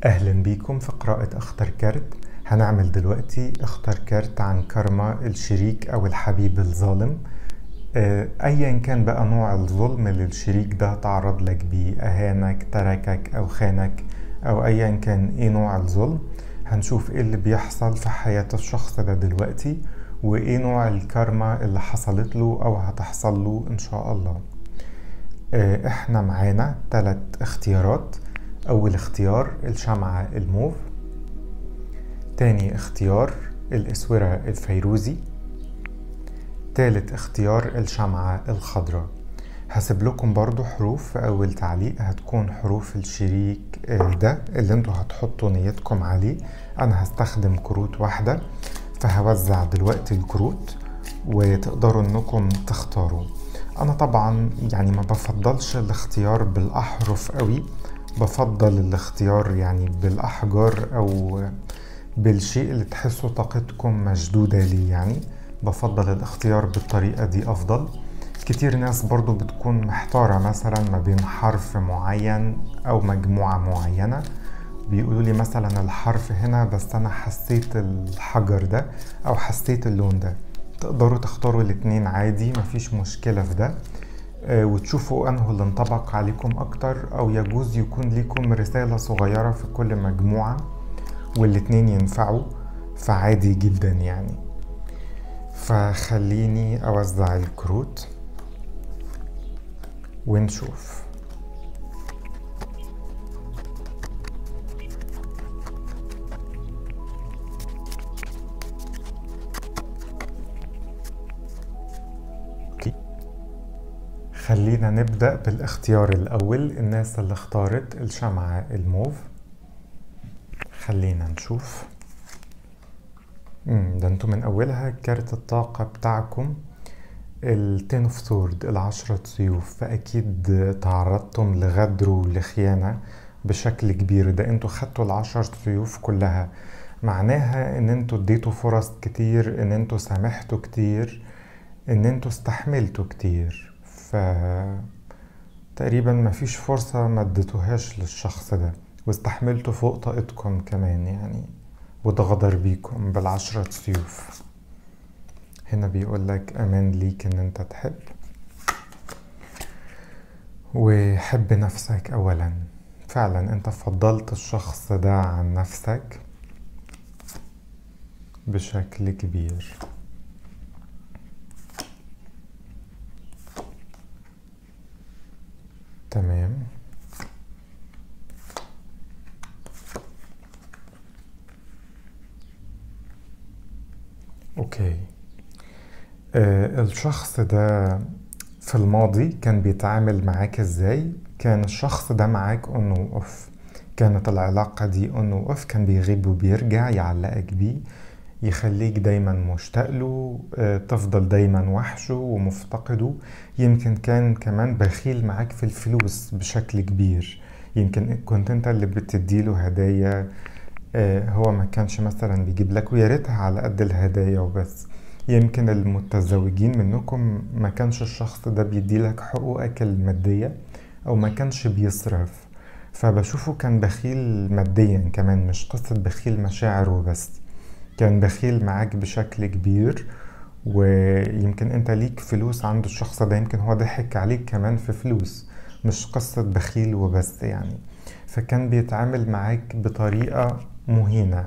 أهلا بيكم في قراءة أختر كارت هنعمل دلوقتي اختر كارت عن كارما الشريك أو الحبيب الظالم آه، أيا كان بقى نوع الظلم اللي الشريك ده تعرض لك بيه أهانك تركك أو خانك أو أيا كان إيه نوع الظلم هنشوف إيه اللي بيحصل في حياة الشخص ده دلوقتي وإيه نوع الكارما اللي حصلت له أو هتحصل له إن شاء الله آه، إحنا معانا ثلاث اختيارات أول اختيار الشمعة الموف تاني اختيار الإسورة الفيروزي تالت اختيار الشمعة الخضراء هسيب لكم برضو حروف في أول تعليق هتكون حروف الشريك آه، ده اللي انتوا هتحطوا نيتكم عليه أنا هستخدم كروت واحدة فهوزع دلوقتي الكروت وتقدروا انكم تختاروا انا طبعا يعني ما بفضلش الاختيار بالاحرف قوي بفضل الاختيار يعني بالاحجار او بالشيء اللي تحسوا طاقتكم مشدودة ليه يعني بفضل الاختيار بالطريقة دي افضل كتير ناس برضو بتكون محتارة مثلا ما بين حرف معين او مجموعة معينة بيقولوا لي مثلا الحرف هنا بس انا حسيت الحجر ده او حسيت اللون ده تقدروا تختاروا الاتنين عادي مفيش مشكلة في ده آه، وتشوفوا انه اللي انطبق عليكم اكتر او يجوز يكون ليكم رسالة صغيرة في كل مجموعة والاتنين ينفعوا فعادي جدا يعني فخليني اوزع الكروت ونشوف أوكي. خلينا نبدأ بالاختيار الأول الناس اللي اختارت الشمعة الموف خلينا نشوف مم، ده انتوا من أولها كارت الطاقة بتاعكم التين اوف سورد العشرة سيوف فأكيد تعرضتم لغدر ولخيانة بشكل كبير ده انتوا خدتوا العشر سيوف كلها معناها ان انتوا اديتوا فرص كتير ان انتوا سامحتوا كتير ان انتوا استحملتوا كتير ف تقريبا مفيش فرصة ما اديتوهاش للشخص ده واستحملتوا فوق طاقتكم كمان يعني وده غدر بيكم بالعشرة سيوف هنا بيقول لك امان ليك ان انت تحب وحب نفسك اولا فعلا انت فضلت الشخص ده عن نفسك بشكل كبير تمام اوكي آه الشخص ده في الماضي كان بيتعامل معاك ازاي كان الشخص ده معاك اون واوف كانت العلاقة دي اون واوف كان بيغيب وبيرجع يعلقك بيه يخليك دايما مشتاق له آه، تفضل دايما وحشه ومفتقده يمكن كان كمان بخيل معاك في الفلوس بشكل كبير يمكن كنت انت اللي بتديله هدايا آه، هو ما كانش مثلا بيجيب لك ويا ريتها على قد الهدايا وبس يمكن المتزوجين منكم ما كانش الشخص ده بيديلك حقوقك المادية او ما كانش بيصرف فبشوفه كان بخيل ماديا كمان مش قصة بخيل مشاعر وبس كان بخيل معاك بشكل كبير ويمكن انت ليك فلوس عند الشخص ده يمكن هو ضحك عليك كمان في فلوس مش قصة بخيل وبس يعني فكان بيتعامل معاك بطريقة مهينة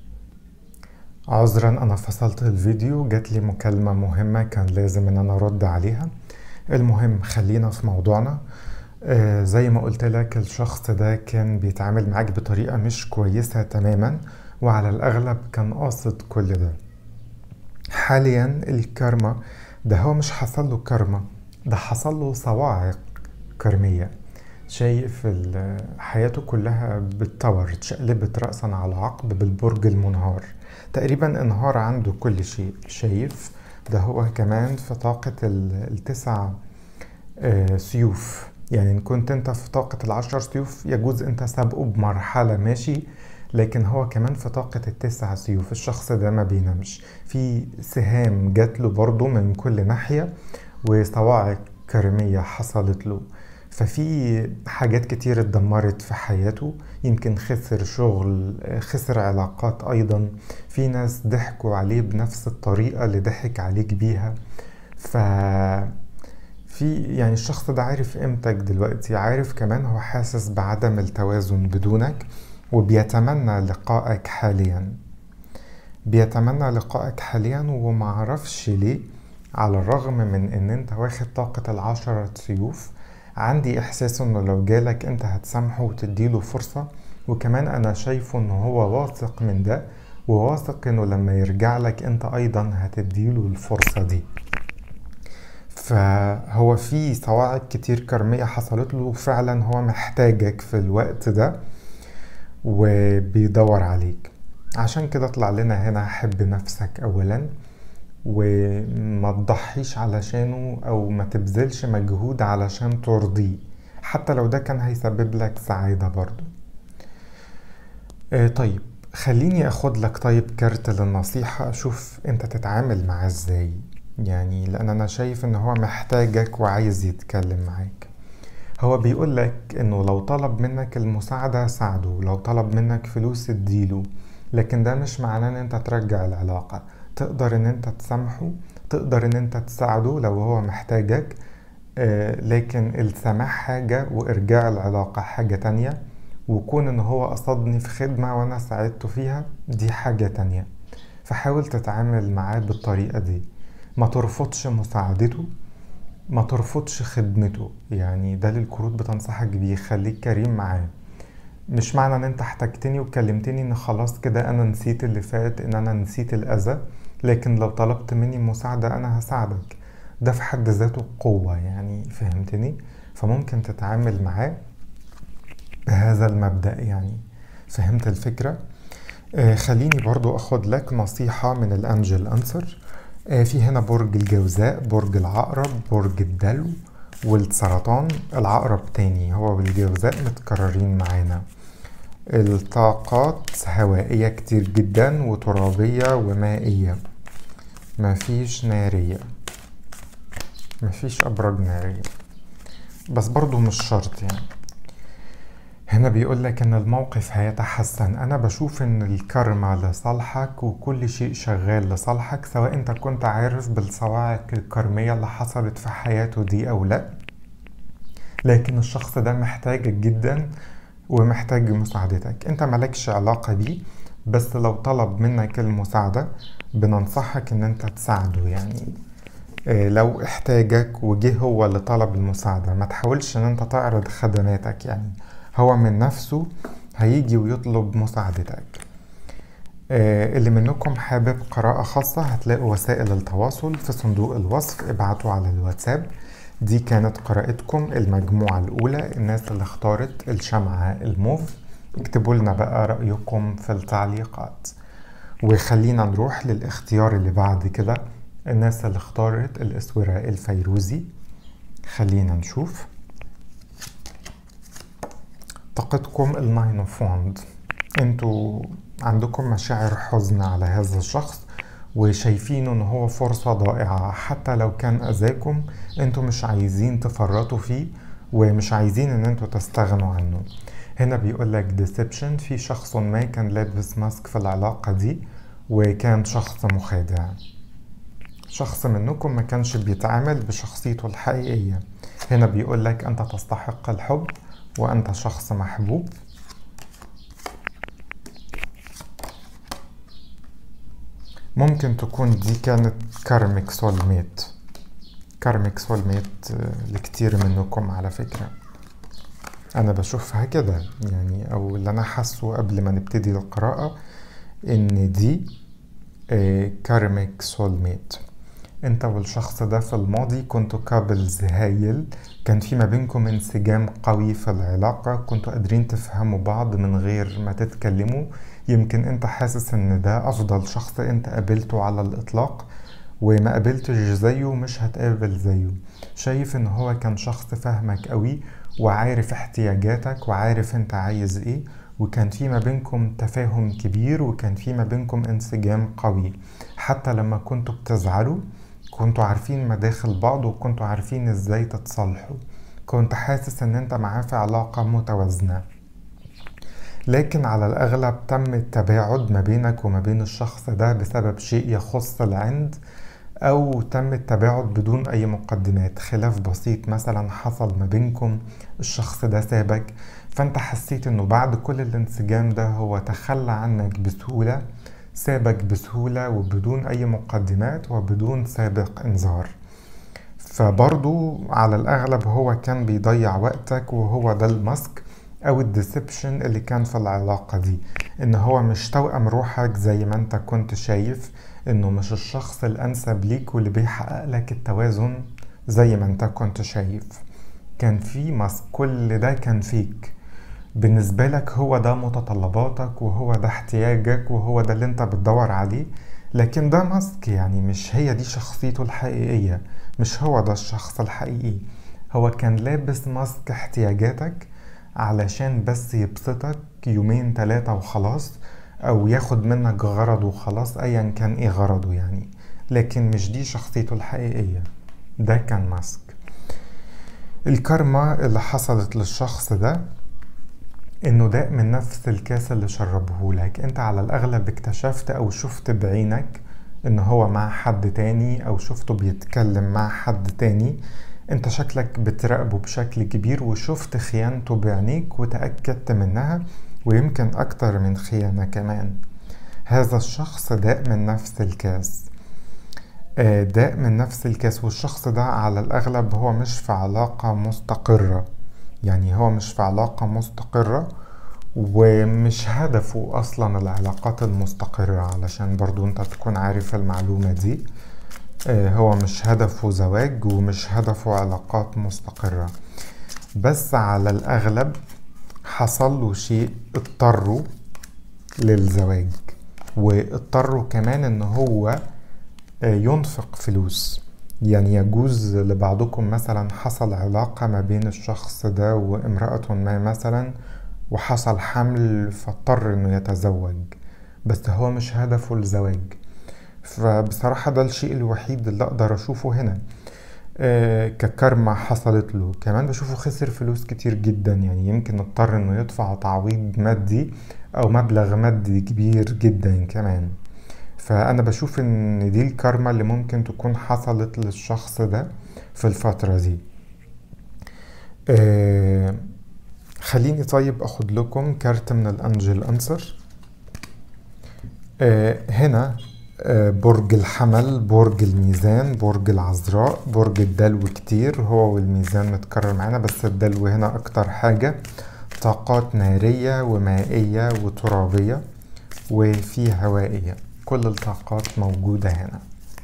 عذرا انا فصلت الفيديو جات لي مكالمة مهمة كان لازم ان انا ارد عليها المهم خلينا في موضوعنا آه زي ما قلت لك الشخص ده كان بيتعامل معاك بطريقة مش كويسة تماما وعلى الأغلب كان قاصد كل ده حاليا الكارما ده هو مش حصل له كارما ده حصل له صواعق كرمية شايف ال- حياته كلها بتطور اتشقلبت رأسا على عقب بالبرج المنهار تقريبا انهار عنده كل شيء شايف ده هو كمان في طاقة ال- التسع آه، سيوف يعني ان كنت انت في طاقة العشر سيوف يجوز انت سابقه بمرحلة ماشي لكن هو كمان في طاقة التسع سيوف الشخص ده ما بينامش في سهام جات له برضه من كل ناحية وصواعق كرمية حصلت له ففي حاجات كتير اتدمرت في حياته يمكن خسر شغل خسر علاقات أيضا في ناس ضحكوا عليه بنفس الطريقة اللي ضحك عليك بيها ف في يعني الشخص ده عارف قيمتك دلوقتي عارف كمان هو حاسس بعدم التوازن بدونك وبيتمنى لقائك حاليا بيتمنى لقائك حاليا ومعرفش ليه على الرغم من ان انت واخد طاقة العشرة سيوف عندي احساس انه لو جالك انت هتسامحه وتديله فرصة وكمان انا شايفه ان هو واثق من ده وواثق انه لما يرجع لك انت ايضا هتديله الفرصة دي فهو في صواعق كتير كرمية حصلت له فعلا هو محتاجك في الوقت ده وبيدور عليك عشان كده طلع لنا هنا حب نفسك اولا وما تضحيش علشانه او ما تبذلش مجهود علشان ترضيه حتى لو ده كان هيسبب لك سعادة برضو آه طيب خليني اخد لك طيب كارت للنصيحة اشوف انت تتعامل معاه ازاي يعني لان انا شايف ان هو محتاجك وعايز يتكلم معاك هو بيقول لك انه لو طلب منك المساعدة ساعده لو طلب منك فلوس اديله لكن ده مش معناه ان انت ترجع العلاقة تقدر ان انت تسامحه تقدر ان انت تساعده لو هو محتاجك آه لكن السماح حاجة وارجاع العلاقة حاجة تانية وكون ان هو قصدني في خدمة وانا ساعدته فيها دي حاجة تانية فحاول تتعامل معاه بالطريقة دي ما ترفضش مساعدته ما ترفضش خدمته يعني ده للكروت بتنصحك بيه خليك كريم معاه مش معنى ان انت احتجتني وكلمتني ان خلاص كده انا نسيت اللي فات ان انا نسيت الاذى لكن لو طلبت مني مساعدة انا هساعدك ده في حد ذاته قوة يعني فهمتني فممكن تتعامل معاه بهذا المبدأ يعني فهمت الفكرة آه خليني برضو اخد لك نصيحة من الانجل انسر آه في هنا برج الجوزاء برج العقرب برج الدلو والسرطان العقرب تاني هو والجوزاء متكررين معانا الطاقات هوائية كتير جدا وترابية ومائية مفيش نارية مفيش أبراج نارية بس برضو مش شرط يعني هنا بيقول لك ان الموقف هيتحسن انا بشوف ان الكرمة لصالحك وكل شيء شغال لصالحك سواء انت كنت عارف بالصواعق الكرمية اللي حصلت في حياته دي او لا لكن الشخص ده محتاجك جدا ومحتاج مساعدتك انت ملكش علاقة بيه بس لو طلب منك المساعدة بننصحك ان انت تساعده يعني لو احتاجك وجه هو اللي طلب المساعدة ما تحاولش ان انت تعرض خدماتك يعني هو من نفسه هيجي ويطلب مساعدتك اللي منكم حابب قراءة خاصة هتلاقوا وسائل التواصل في صندوق الوصف ابعتوا على الواتساب دي كانت قراءتكم المجموعة الأولى الناس اللي اختارت الشمعة الموف اكتبوا لنا بقى رأيكم في التعليقات وخلينا نروح للاختيار اللي بعد كده الناس اللي اختارت الأسورة الفيروزي خلينا نشوف طاقتكم الناين اوف واند انتوا عندكم مشاعر حزن على هذا الشخص وشايفينه ان هو فرصة ضائعة حتى لو كان اذاكم انتوا مش عايزين تفرطوا فيه ومش عايزين ان انتوا تستغنوا عنه هنا بيقول لك ديسبشن في شخص ما كان لابس ماسك في العلاقة دي وكان شخص مخادع شخص منكم ما كانش بيتعامل بشخصيته الحقيقية هنا بيقول لك انت تستحق الحب وانت شخص محبوب ممكن تكون دي كانت كارميك سول ميت كارميك سول ميت لكتير منكم على فكرة أنا بشوفها كده يعني أو اللي أنا حاسه قبل ما نبتدي القراءة إن دي كارميك سول ميت انت والشخص ده في الماضي كنتوا كابلز هايل كان في ما بينكم انسجام قوي في العلاقة كنتوا قادرين تفهموا بعض من غير ما تتكلموا يمكن انت حاسس ان ده افضل شخص انت قابلته على الاطلاق وما قابلتش زيه مش هتقابل زيه شايف ان هو كان شخص فاهمك قوي وعارف احتياجاتك وعارف انت عايز ايه وكان في ما بينكم تفاهم كبير وكان في ما بينكم انسجام قوي حتى لما كنتوا بتزعلوا كنتوا عارفين مداخل بعض وكنتوا عارفين ازاي تتصالحوا كنت حاسس ان انت معاه في علاقة متوازنة لكن على الأغلب تم التباعد ما بينك وما بين الشخص ده بسبب شيء يخص العند أو تم التباعد بدون أي مقدمات خلاف بسيط مثلا حصل ما بينكم الشخص ده سابك فأنت حسيت إنه بعد كل الانسجام ده هو تخلى عنك بسهولة سابك بسهولة وبدون أي مقدمات وبدون سابق إنذار فبرضو على الأغلب هو كان بيضيع وقتك وهو ده الماسك أو الديسبشن اللي كان في العلاقة دي إن هو مش توأم روحك زي ما أنت كنت شايف إنه مش الشخص الأنسب ليك واللي بيحقق لك التوازن زي ما أنت كنت شايف كان في ماسك كل ده كان فيك بالنسبة لك هو ده متطلباتك وهو ده احتياجك وهو ده اللي انت بتدور عليه لكن ده ماسك يعني مش هي دي شخصيته الحقيقية مش هو ده الشخص الحقيقي هو كان لابس ماسك احتياجاتك علشان بس يبسطك يومين تلاتة وخلاص او ياخد منك غرض وخلاص ايا كان ايه غرضه يعني لكن مش دي شخصيته الحقيقية ده كان ماسك الكارما اللي حصلت للشخص ده انه ده من نفس الكاس اللي شربه لك انت على الاغلب اكتشفت او شفت بعينك ان هو مع حد تاني او شفته بيتكلم مع حد تاني انت شكلك بتراقبه بشكل كبير وشفت خيانته بعينيك وتأكدت منها ويمكن اكتر من خيانة كمان هذا الشخص داء من نفس الكاس داء من نفس الكاس والشخص ده على الأغلب هو مش في علاقة مستقرة يعني هو مش في علاقة مستقرة ومش هدفه أصلا العلاقات المستقرة علشان برضو انت تكون عارف المعلومة دي هو مش هدفه زواج ومش هدفه علاقات مستقرة بس على الأغلب حصل له شيء اضطروا للزواج واضطروا كمان ان هو ينفق فلوس يعني يجوز لبعضكم مثلا حصل علاقة ما بين الشخص ده وامرأة ما مثلا وحصل حمل فاضطر انه يتزوج بس هو مش هدفه الزواج فبصراحة ده الشيء الوحيد اللي اقدر اشوفه هنا آه ككرمة حصلت له كمان بشوفه خسر فلوس كتير جدا يعني يمكن اضطر انه يدفع تعويض مادي او مبلغ مادي كبير جدا كمان فأنا بشوف إن دي الكارما اللي ممكن تكون حصلت للشخص ده في الفترة دي آه خليني طيب أخد لكم كارت من الأنجل أنسر آه هنا آه برج الحمل برج الميزان برج العذراء برج الدلو كتير هو والميزان متكرر معانا بس الدلو هنا أكتر حاجة طاقات نارية ومائية وترابية وفي هوائية كل الطاقات موجودة هنا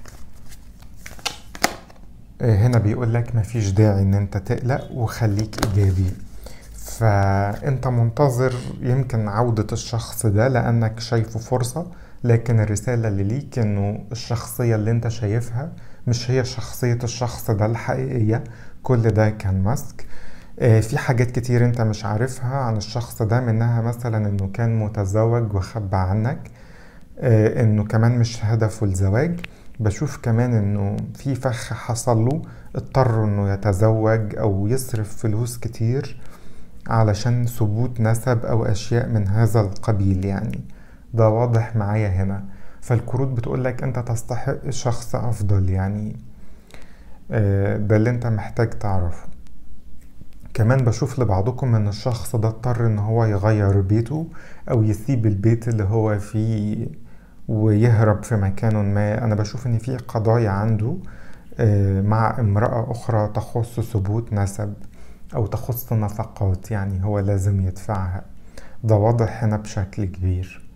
هنا بيقول لك مفيش داعي ان انت تقلق وخليك ايجابي فانت منتظر يمكن عودة الشخص ده لانك شايفه فرصة لكن الرسالة اللي ليك انه الشخصية اللي انت شايفها مش هي شخصية الشخص ده الحقيقية كل ده كان ماسك في حاجات كتير انت مش عارفها عن الشخص ده منها مثلا انه كان متزوج وخبى عنك انه كمان مش هدفه الزواج بشوف كمان انه في فخ حصل له اضطر انه يتزوج او يصرف فلوس كتير علشان ثبوت نسب او اشياء من هذا القبيل يعني ده واضح معايا هنا فالكروت بتقولك انت تستحق شخص افضل يعني ده اللي انت محتاج تعرفه كمان بشوف لبعضكم ان الشخص ده اضطر ان هو يغير بيته او يسيب البيت اللي هو فيه ويهرب في مكان ما انا بشوف ان في قضايا عنده مع امرأة اخرى تخص ثبوت نسب او تخص نفقات يعني هو لازم يدفعها ده واضح هنا بشكل كبير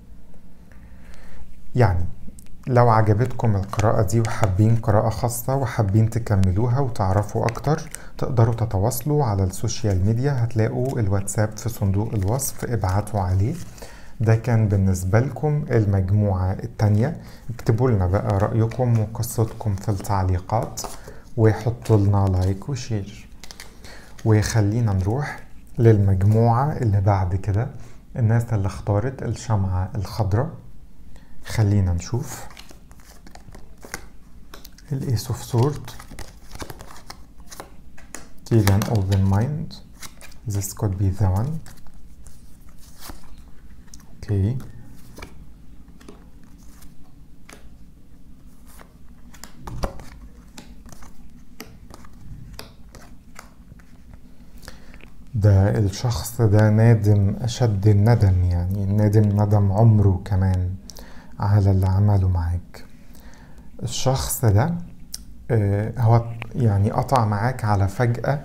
يعني لو عجبتكم القراءة دي وحابين قراءة خاصة وحابين تكملوها وتعرفوا أكتر تقدروا تتواصلوا على السوشيال ميديا هتلاقوا الواتساب في صندوق الوصف ابعتوا عليه ده كان بالنسبة لكم المجموعة التانية اكتبوا لنا بقى رأيكم وقصتكم في التعليقات وحطوا لنا لايك وشير وخلينا نروح للمجموعة اللي بعد كده الناس اللي اختارت الشمعة الخضراء خلينا نشوف الايس اوف سورد feel an open mind this could be the one okay ده الشخص ده نادم أشد الندم يعني نادم ندم عمره كمان على اللي عمله معاك الشخص ده آه، هو يعني قطع معاك على فجأة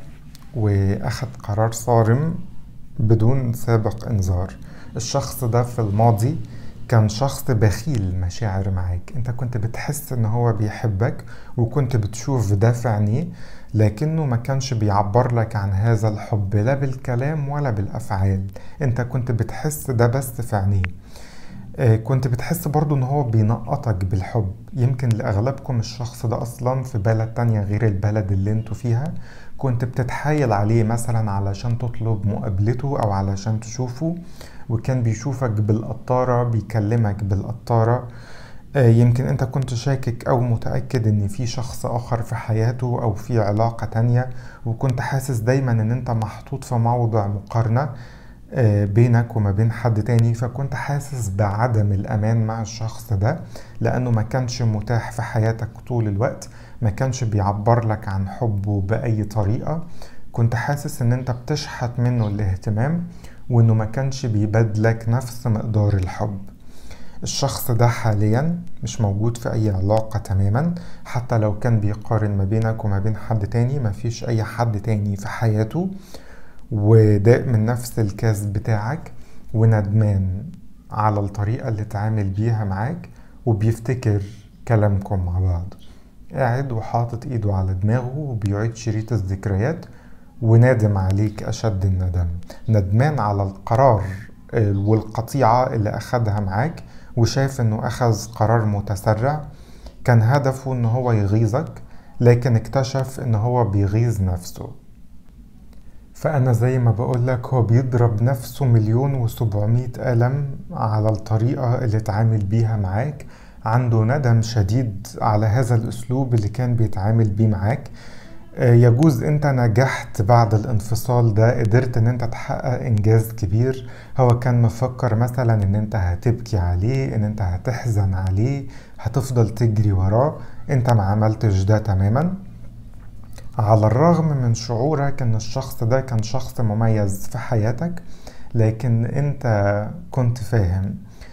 وأخد قرار صارم بدون سابق إنذار الشخص ده في الماضي كان شخص بخيل مشاعر معاك انت كنت بتحس ان هو بيحبك وكنت بتشوف ده في عينيه لكنه ما كانش بيعبر لك عن هذا الحب لا بالكلام ولا بالافعال انت كنت بتحس ده بس في عينيه آه، كنت بتحس برضو ان هو بينقطك بالحب يمكن لاغلبكم الشخص ده اصلا في بلد تانية غير البلد اللي انتوا فيها كنت بتتحايل عليه مثلا علشان تطلب مقابلته او علشان تشوفه وكان بيشوفك بالقطارة بيكلمك بالقطارة آه، يمكن انت كنت شاكك او متأكد ان في شخص اخر في حياته او في علاقة تانية وكنت حاسس دايما ان انت محطوط في موضع مقارنة آه، بينك وما بين حد تاني فكنت حاسس بعدم الأمان مع الشخص ده لأنه ما كانش متاح في حياتك طول الوقت ما كانش بيعبر لك عن حبه بأي طريقة كنت حاسس ان انت بتشحت منه الاهتمام وانه ما كانش بيبادلك نفس مقدار الحب الشخص ده حاليا مش موجود في اي علاقة تماما حتى لو كان بيقارن ما بينك وما بين حد تاني مفيش اي حد تاني في حياته وداق من نفس الكاس بتاعك وندمان على الطريقة اللي اتعامل بيها معاك وبيفتكر كلامكم مع بعض قاعد وحاطط ايده على دماغه وبيعيد شريط الذكريات ونادم عليك أشد الندم ندمان على القرار والقطيعة اللي أخدها معاك وشايف إنه أخذ قرار متسرع كان هدفه إن هو يغيظك لكن اكتشف إن هو بيغيظ نفسه فأنا زي ما بقولك هو بيضرب نفسه مليون وسبعمية ألم على الطريقة اللي اتعامل بيها معاك عنده ندم شديد على هذا الأسلوب اللي كان بيتعامل بيه معاك آه، يجوز انت نجحت بعد الانفصال ده قدرت ان انت تحقق انجاز كبير هو كان مفكر مثلا ان انت هتبكي عليه ان انت هتحزن عليه هتفضل تجري وراه انت ما عملتش ده تماما على الرغم من شعورك ان الشخص ده كان شخص مميز في حياتك لكن انت كنت فاهم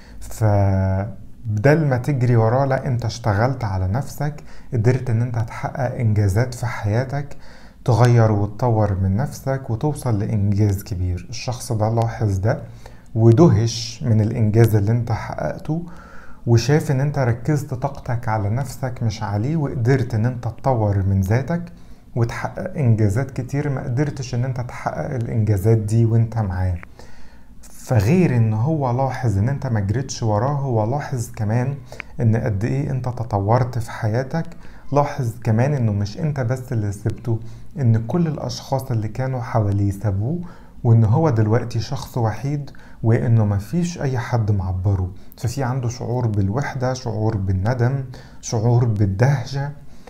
فبدل ما تجري وراه لا انت اشتغلت على نفسك قدرت ان انت تحقق انجازات في حياتك تغير وتطور من نفسك وتوصل لانجاز كبير الشخص ده لاحظ ده ودهش من الانجاز اللي انت حققته وشاف ان انت ركزت طاقتك على نفسك مش عليه وقدرت ان انت تطور من ذاتك وتحقق انجازات كتير ما قدرتش ان انت تحقق الانجازات دي وانت معاه فغير ان هو لاحظ ان انت ما جريتش وراه هو لاحظ كمان ان قد ايه انت تطورت في حياتك لاحظ كمان انه مش انت بس اللي سبته ان كل الاشخاص اللي كانوا حواليه سابوه وان هو دلوقتي شخص وحيد وانه مفيش اي حد معبره ففي عنده شعور بالوحدة شعور بالندم شعور بالدهشة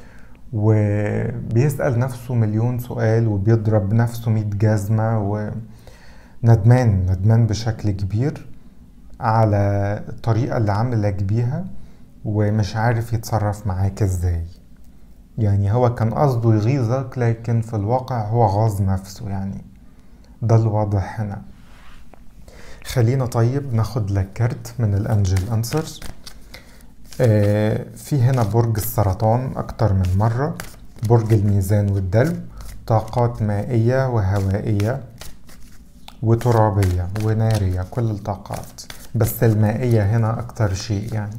وبيسأل نفسه مليون سؤال وبيضرب نفسه مية جزمة وندمان ندمان بشكل كبير على الطريقة اللي عاملك بيها ومش عارف يتصرف معاك ازاي يعني هو كان قصده يغيظك لكن في الواقع هو غاظ نفسه يعني ده الواضح هنا خلينا طيب ناخد لك كارت من الانجل انسرز آه في هنا برج السرطان اكتر من مرة برج الميزان والدلو طاقات مائية وهوائية وترابية ونارية كل الطاقات بس المائية هنا أكتر شيء يعني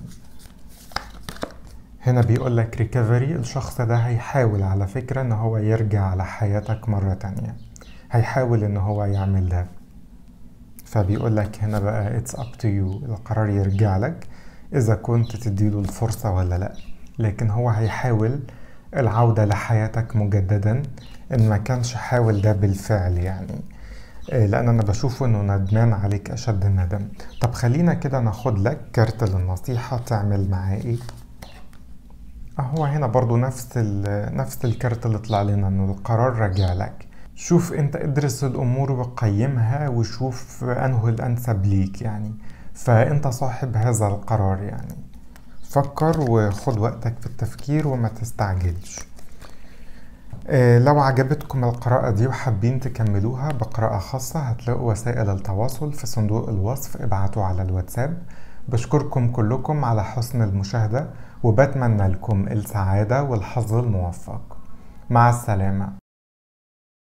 هنا بيقول لك ريكفري الشخص ده هيحاول على فكرة ان هو يرجع على حياتك مرة تانية هيحاول ان هو يعمل ده فبيقول لك هنا بقى it's up to you القرار يرجع لك اذا كنت تديله الفرصة ولا لا لكن هو هيحاول العودة لحياتك مجددا ان ما كانش حاول ده بالفعل يعني لان انا بشوفه انه ندمان عليك اشد الندم طب خلينا كده ناخد لك كارت للنصيحة تعمل معاه ايه هو هنا برضو نفس نفس الكارت اللي طلع لنا انه القرار راجع لك شوف انت ادرس الامور وقيمها وشوف انه الانسب ليك يعني فانت صاحب هذا القرار يعني فكر وخد وقتك في التفكير وما تستعجلش آه، لو عجبتكم القراءة دي وحابين تكملوها بقراءة خاصة هتلاقوا وسائل التواصل في صندوق الوصف ابعتوا على الواتساب بشكركم كلكم على حسن المشاهدة وبتمنى لكم السعادة والحظ الموفق مع السلامة